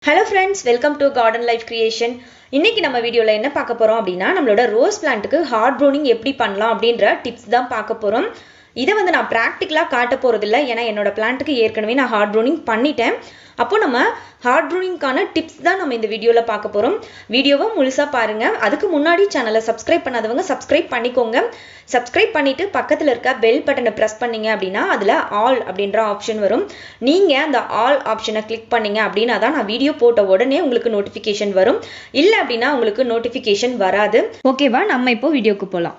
hello friends welcome to garden life creation இன்னைக்கு நம்ம வீடியோவில் என்ன பார்க்க போகிறோம் அப்படின்னா நம்மளோட ரோஸ் பிளான்ட்டுக்கு ஹார்ட் ப்ரூனிங் எப்படி பண்ணலாம் அப்படின்ற டிப்ஸ் தான் பார்க்க போகிறோம் இதை வந்து நான் ப்ராக்டிக்கலாக காட்ட போகிறதில்ல ஏன்னா என்னோட பிளான்ட்டுக்கு ஏற்கனவே நான் ஹார்ட் ப்ரூனிங் பண்ணிட்டேன் அப்போ நம்ம ஹார்ட் ப்ரூனிங்கான டிப்ஸ் தான் நம்ம இந்த வீடியோவில் பார்க்க போகிறோம் வீடியோவை முழுசாக பாருங்கள் அதுக்கு முன்னாடி சேனலை சப்ஸ்கிரைப் பண்ணாதவங்க சப்ஸ்கிரைப் பண்ணிக்கோங்க சப்ஸ்கிரைப் பண்ணிவிட்டு பக்கத்தில் இருக்க பெல் பட்டனை ப்ரெஸ் பண்ணீங்க அப்படின்னா அதில் ஆல் அப்படின்ற ஆப்ஷன் வரும் நீங்கள் அந்த ஆல் ஆப்ஷனை கிளிக் பண்ணீங்க அப்படின்னா தான் நான் வீடியோ போட்ட உடனே உங்களுக்கு நோட்டிஃபிகேஷன் வரும் இல்லை அப்படின்னா உங்களுக்கு நோட்டிஃபிகேஷன் வராது ஓகேவா நம்ம இப்போ வீடியோக்கு போகலாம்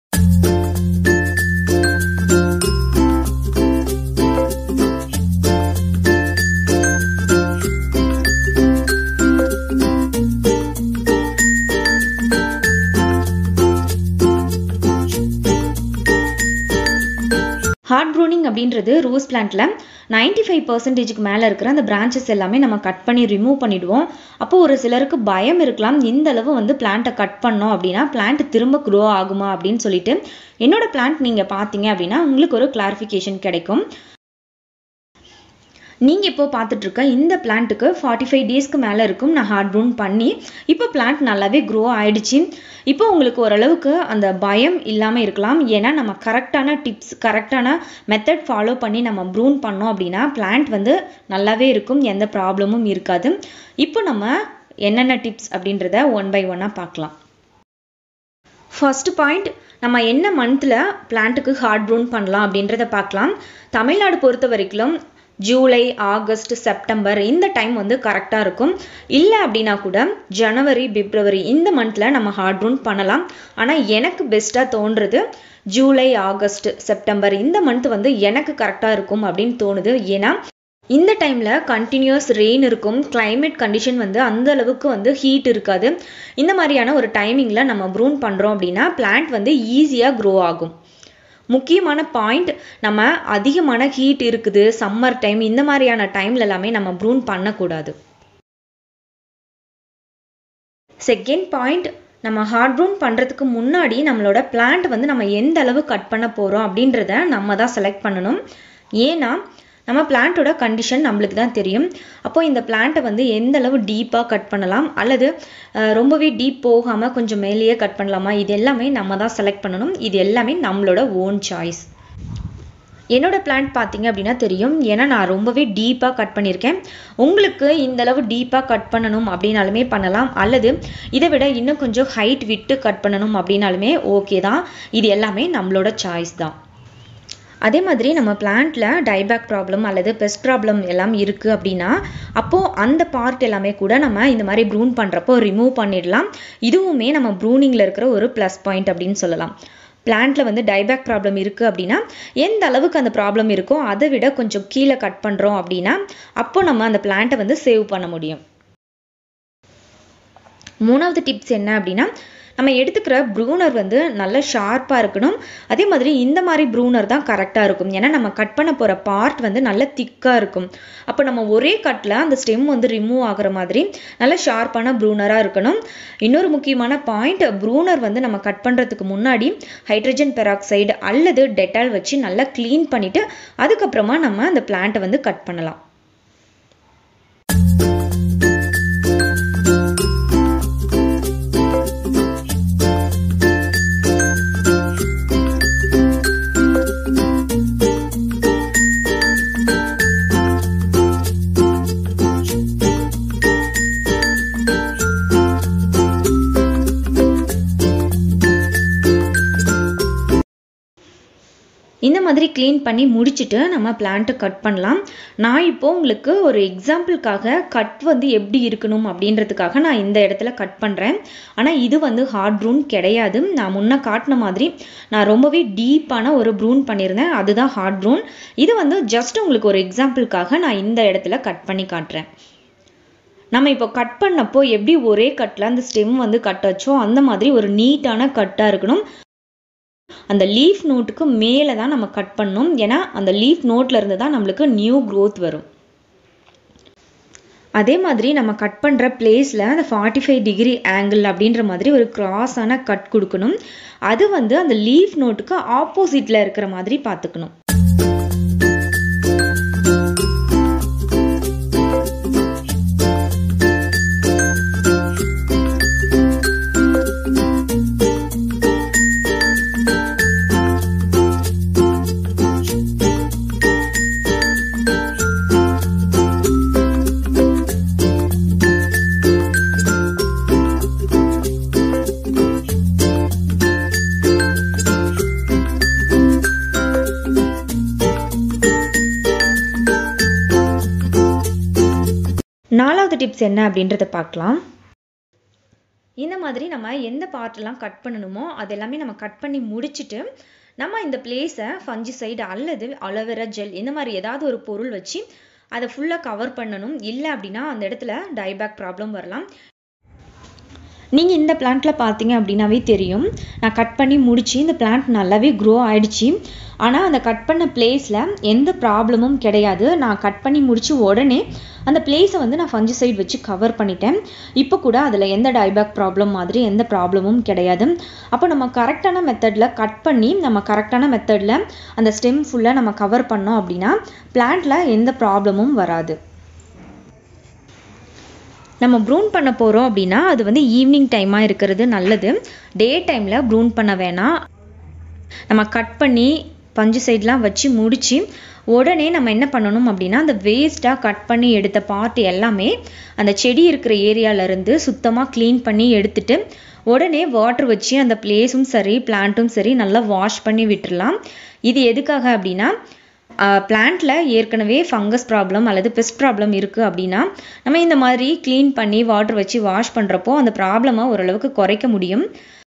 ஹார்ட் ப்ரூனிங் அப்படின்றது ரோஸ் பிளான்ட்ல நைன்டி ஃபைவ் பர்சன்டேஜுக்கு மேலே இருக்கிற அந்த பிரான்ச்சஸ் எல்லாமே நம்ம கட் பண்ணி ரிமூவ் பண்ணிடுவோம் அப்போ ஒரு சிலருக்கு பயம் இருக்கலாம் இந்த அளவு வந்து பிளான்ட்டை கட் பண்ணோம் அப்படின்னா பிளான்ட் திரும்ப க்ரோ ஆகுமா அப்படின்னு சொல்லிட்டு என்னோட பிளான்ட் நீங்கள் பார்த்தீங்க அப்படின்னா உங்களுக்கு ஒரு கிளாரிஃபிகேஷன் கிடைக்கும் நீங்கள் இப்போ பார்த்துட்டு இருக்க இந்த பிளான்ட்டுக்கு ஃபார்ட்டி ஃபைவ் டேஸ்க்கு மேலே இருக்கும் நான் ஹார்ட் ப்ரூன் பண்ணி இப்போ பிளான்ட் நல்லாவே க்ரோ ஆயிடுச்சு இப்போ உங்களுக்கு ஓரளவுக்கு அந்த பயம் இல்லாமல் இருக்கலாம் ஏன்னா நம்ம கரெக்டான டிப்ஸ் கரெக்டான மெத்தட் ஃபாலோ பண்ணி நம்ம ப்ரூன் பண்ணோம் அப்படின்னா பிளான்ட் வந்து நல்லாவே இருக்கும் எந்த ப்ராப்ளமும் இருக்காது இப்போ நம்ம என்னென்ன டிப்ஸ் அப்படின்றத ஒன் பை ஒன்னாக பார்க்கலாம் ஃபர்ஸ்ட் பாயிண்ட் நம்ம என்ன மந்த்தில் பிளான்ட்டுக்கு ஹார்ட் ப்ரூன் பண்ணலாம் அப்படின்றத பார்க்கலாம் தமிழ்நாடு பொறுத்த வரைக்கும் ஜூலை ஆகஸ்ட் செப்டம்பர் இந்த டைம் வந்து கரெக்டாக இருக்கும் இல்லை அப்படின்னா கூட ஜனவரி பிப்ரவரி இந்த மந்தில் நம்ம ஹார்ட் ரூன் பண்ணலாம் ஆனால் எனக்கு பெஸ்ட்டாக தோன்றது ஜூலை ஆகஸ்ட் செப்டம்பர் இந்த மந்த் வந்து எனக்கு கரெக்டாக இருக்கும் அப்படின்னு தோணுது ஏன்னா இந்த டைமில் கண்டினியூஸ் ரெயின் இருக்கும் கிளைமேட் கண்டிஷன் வந்து அந்த அளவுக்கு வந்து ஹீட் இருக்காது இந்த மாதிரியான ஒரு டைமிங்கில் நம்ம ப்ரூன் பண்ணுறோம் அப்படின்னா பிளான்ட் வந்து ஈஸியாக க்ரோ ஆகும் முக்கியமான பாயிண்ட் நம்ம அதிகமான ஹீட் இருக்குது சம்மர் டைம் இந்த மாதிரியான டைம்ல எல்லாமே நம்ம ப்ரூன் பண்ணக்கூடாது செகண்ட் பாயிண்ட் நம்ம ஹார்ட் ப்ரூன் பண்ணுறதுக்கு முன்னாடி நம்மளோட பிளான்ட் வந்து நம்ம எந்த அளவு கட் பண்ண போகிறோம் அப்படின்றத நம்ம தான் செலக்ட் பண்ணணும் ஏன்னா நம்ம பிளான்ட்டோட கண்டிஷன் நம்மளுக்கு தான் தெரியும் அப்போ இந்த பிளான்ட்டை வந்து எந்த அளவு டீப்பாக கட் பண்ணலாம் அல்லது ரொம்பவே டீப் போகாமல் கொஞ்சம் மேலேயே கட் பண்ணலாமா இது எல்லாமே நம்ம தான் செலக்ட் பண்ணணும் இது எல்லாமே நம்மளோட ஓன் சாய்ஸ் என்னோட பிளான்ட் பார்த்தீங்க அப்படின்னா தெரியும் ஏன்னா நான் ரொம்பவே டீப்பாக கட் பண்ணியிருக்கேன் உங்களுக்கு இந்த அளவு டீப்பாக கட் பண்ணணும் அப்படின்னாலுமே பண்ணலாம் அல்லது இதை விட இன்னும் கொஞ்சம் ஹைட் விட்டு கட் பண்ணணும் அப்படின்னாலுமே ஓகே தான் இது எல்லாமே நம்மளோட சாய்ஸ் தான் அதே மாதிரி நம்ம பிளான்ட்ல டைபேக் ப்ராப்ளம் அல்லது பெஸ்ட் ப்ராப்ளம் எல்லாம் இருக்குது அப்படின்னா அப்போது அந்த பார்ட் எல்லாமே கூட நம்ம இந்த மாதிரி ப்ரூன் பண்ணுறப்போ ரிமூவ் பண்ணிடலாம் இதுவுமே நம்ம ப்ரூனிங்கில் இருக்கிற ஒரு ப்ளஸ் பாயிண்ட் அப்படின்னு சொல்லலாம் பிளான்ட்ல வந்து டைபேக் ப்ராப்ளம் இருக்குது அப்படின்னா எந்த அளவுக்கு அந்த ப்ராப்ளம் இருக்கோ அதை விட கொஞ்சம் கீழே கட் பண்ணுறோம் அப்படின்னா அப்போ நம்ம அந்த பிளான்ட்டை வந்து சேவ் பண்ண முடியும் மூணாவது டிப்ஸ் என்ன அப்படின்னா நம்ம எடுத்துக்கிற ப்ரூனர் வந்து நல்ல ஷார்ப்பாக இருக்கணும் அதே மாதிரி இந்த மாதிரி ப்ரூனர் தான் கரெக்டாக இருக்கும் ஏன்னா நம்ம கட் பண்ண போகிற பார்ட் வந்து நல்ல திக்காக இருக்கும் அப்போ நம்ம ஒரே கட்டில் அந்த ஸ்டெம் வந்து ரிமூவ் ஆகிற மாதிரி நல்ல ஷார்ப்பான ப்ரூனராக இருக்கணும் இன்னொரு முக்கியமான பாயிண்ட் ப்ரூனர் வந்து நம்ம கட் பண்ணுறதுக்கு முன்னாடி ஹைட்ரஜன் பெராக்சைடு அல்லது டெட்டால் வச்சு நல்லா க்ளீன் பண்ணிவிட்டு அதுக்கப்புறமா நம்ம அந்த பிளான்ட்டை வந்து கட் பண்ணலாம் இந்த மாதிரி க்ளீன் பண்ணி முடிச்சுட்டு நம்ம பிளான்ட்டை கட் பண்ணலாம் நான் இப்போ உங்களுக்கு ஒரு எக்ஸாம்பிளுக்காக கட் வந்து எப்படி இருக்கணும் அப்படின்றதுக்காக நான் இந்த இடத்துல கட் பண்ணுறேன் ஆனால் இது வந்து ஹார்ட் ப்ரூன் கிடையாது நான் முன்ன காட்டின மாதிரி நான் ரொம்பவே டீப்பான ஒரு ப்ரூன் பண்ணியிருந்தேன் அதுதான் ஹார்ட் ப்ரூன் இது வந்து ஜஸ்ட் உங்களுக்கு ஒரு எக்ஸாம்பிளுக்காக நான் இந்த இடத்துல கட் பண்ணி காட்டுறேன் நம்ம இப்போ கட் பண்ணப்போ எப்படி ஒரே கட்டில் அந்த ஸ்டெம் வந்து கட் வச்சோ அந்த மாதிரி ஒரு நீட்டான கட்டாக இருக்கணும் அந்த லீஃப் நோட்டுக்கு மேலே தான் நம்ம கட் பண்ணணும் ஏன்னா அந்த லீஃப் நோட்ல இருந்து தான் நம்மளுக்கு நியூ க்ரோத் வரும் அதே மாதிரி நம்ம கட் பண்ணுற பிளேஸில் அந்த ஃபார்ட்டி ஃபைவ் டிகிரி ஆங்கிள் அப்படின்ற மாதிரி ஒரு கிராஸான கட் கொடுக்கணும் அது வந்து அந்த லீஃப் நோட்டுக்கு ஆப்போசிட்டில் இருக்கிற மாதிரி பார்த்துக்கணும் ரெண்டாவது டிப்ஸ் என்ன அப்படின்றத பார்க்கலாம் இந்த மாதிரி நம்ம எந்த பார்ட்லாம் கட் பண்ணணுமோ அது எல்லாமே நம்ம கட் பண்ணி முடிச்சுட்டு நம்ம இந்த பிளேஸை ஃபஞ்சிசைடு அல்லது அலோவேரா ஜெல் இந்த மாதிரி ஏதாவது ஒரு பொருள் வச்சு அதை ஃபுல்லாக கவர் பண்ணணும் இல்லை அப்படின்னா அந்த இடத்துல டைபேக் ப்ராப்ளம் வரலாம் நீங்கள் இந்த பிளான்ட்டில் பார்த்தீங்க அப்படின்னாவே தெரியும் நான் கட் பண்ணி முடிச்சு இந்த பிளான்ட் நல்லாவே க்ரோ ஆயிடுச்சு ஆனால் அந்த கட் பண்ண பிளேஸில் எந்த ப்ராப்ளமும் கிடையாது நான் கட் பண்ணி முடிச்சு உடனே அந்த பிளேஸை வந்து நான் ஃபஞ்சிசைட் வச்சு கவர் பண்ணிட்டேன் இப்போ கூட அதில் எந்த டைபேக் ப்ராப்ளம் மாதிரி எந்த ப்ராப்ளமும் கிடையாது அப்போ நம்ம கரெக்டான மெத்தடில் கட் பண்ணி நம்ம கரெக்டான மெத்தடில் அந்த ஸ்டெம் ஃபுல்லாக நம்ம கவர் பண்ணோம் அப்படின்னா பிளான்ட்டில் எந்த ப்ராப்ளமும் வராது நம்ம ப்ரூன் பண்ண போகிறோம் அப்படின்னா அது வந்து ஈவினிங் டைமாக இருக்கிறது நல்லது டே டைமில் ப்ரூன் பண்ண வேணாம் நம்ம கட் பண்ணி பஞ்சு சைட்லாம் வச்சு முடித்து உடனே நம்ம என்ன பண்ணணும் அப்படின்னா அந்த வேஸ்ட்டாக கட் பண்ணி எடுத்த பார்ட் எல்லாமே அந்த செடி இருக்கிற ஏரியாவிலேருந்து சுத்தமாக க்ளீன் பண்ணி எடுத்துட்டு உடனே வாட்டர் வச்சு அந்த பிளேஸும் சரி பிளான்ட்டும் சரி நல்லா வாஷ் பண்ணி விட்டுடலாம் இது எதுக்காக அப்படின்னா பிளான்ட்ல ஏற்கனவே ஃபங்கஸ் ப்ராப்ளம் அல்லது பெஸ்ட் ப்ராப்ளம் இருக்குது அப்படின்னா நம்ம இந்த மாதிரி க்ளீன் பண்ணி வாட்டர் வச்சு வாஷ் பண்ணுறப்போ அந்த ப்ராப்ளமை ஓரளவுக்கு குறைக்க முடியும்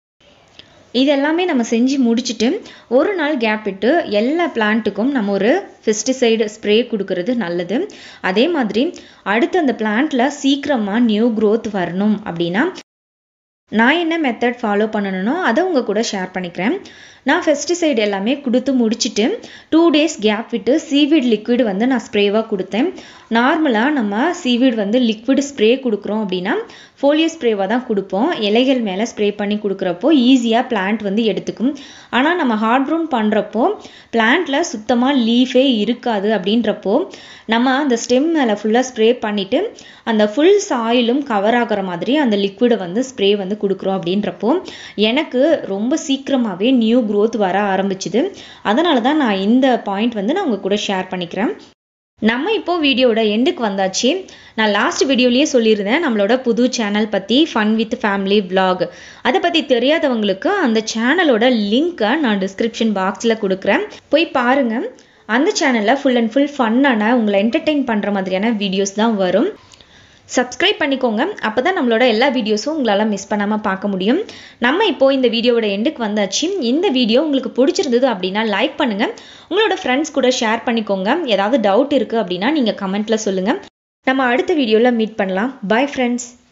இது எல்லாமே நம்ம செஞ்சு முடிச்சுட்டு ஒரு நாள் கேப் விட்டு எல்லா பிளான்ட்டுக்கும் நம்ம ஒரு பெஸ்டிசைடு ஸ்ப்ரே கொடுக்கறது நல்லது அதே மாதிரி அடுத்து அந்த பிளான்ட்ல சீக்கிரமாக நியூ க்ரோத் வரணும் அப்படின்னா நான் என்ன மெத்தட் ஃபாலோ பண்ணணும்னோ அதை உங்கள் கூட ஷேர் பண்ணிக்கிறேன் நான் ஃபெஸ்டிசைடு எல்லாமே கொடுத்து முடிச்சுட்டு டூ டேஸ் கேப் விட்டு சீவீட் லிக்விட் வந்து நான் ஸ்ப்ரேவாக கொடுத்தேன் நார்மலாக நம்ம சீவீட் வந்து லிக்விட் ஸ்ப்ரே கொடுக்குறோம் அப்படின்னா ஃபோலியோ ஸ்ப்ரேவாக தான் கொடுப்போம் இலைகள் மேலே ஸ்ப்ரே பண்ணி கொடுக்குறப்போ ஈஸியாக பிளான்ட் வந்து எடுத்துக்கும் ஆனால் நம்ம ஹார்ட் ப்ரூன் பண்ணுறப்போ பிளான்ட்டில் சுத்தமாக லீஃபே இருக்காது அப்படின்றப்போ நம்ம அந்த ஸ்டெம் மேலே ஃபுல்லாக ஸ்ப்ரே பண்ணிவிட்டு அந்த ஃபுல் சாயிலும் கவர் ஆகிற மாதிரி அந்த லிக்விடை வந்து ஸ்ப்ரே வந்து கொடுக்குறோம் அப்படின்றப்போ எனக்கு ரொம்ப சீக்கிரமாகவே நியூ க்ரோத் வர ஆரம்பிச்சுது அதனால தான் நான் இந்த பாயிண்ட் வந்து நான் உங்கள் கூட ஷேர் பண்ணிக்கிறேன் நம்ம இப்போ வீடியோட எண்டுக்கு வந்தாச்சு நான் லாஸ்ட் வீடியோலயே சொல்லியிருந்தேன் நம்மளோட புது சேனல் பற்றி ஃபன் வித் ஃபேமிலி vlog அதை பற்றி தெரியாதவங்களுக்கு அந்த சேனலோட லிங்க்கை நான் டிஸ்கிரிப்ஷன் பாக்ஸில் கொடுக்குறேன் போய் பாருங்க அந்த சேனலில் ஃபுல் அண்ட் ஃபுல் ஃபன்னான உங்களை என்டர்டெயின் பண்ணுற மாதிரியான வீடியோஸ் தான் வரும் சப்ஸ்கிரைப் பண்ணிக்கோங்க அப்போ தான் நம்மளோட எல்லா வீடியோஸும் உங்களால் மிஸ் பண்ணாமல் பார்க்க முடியும் நம்ம இப்போது இந்த வீடியோவோட எண்டுக்கு வந்தாச்சு இந்த வீடியோ உங்களுக்கு பிடிச்சிருந்தது அப்படின்னா லைக் பண்ணுங்கள் உங்களோட ஃப்ரெண்ட்ஸ் கூட ஷேர் பண்ணிக்கோங்க ஏதாவது டவுட் இருக்குது அப்படின்னா நீங்கள் கமெண்ட்டில் சொல்லுங்கள் நம்ம அடுத்த வீடியோவில் மீட் பண்ணலாம் பை ஃப்ரெண்ட்ஸ்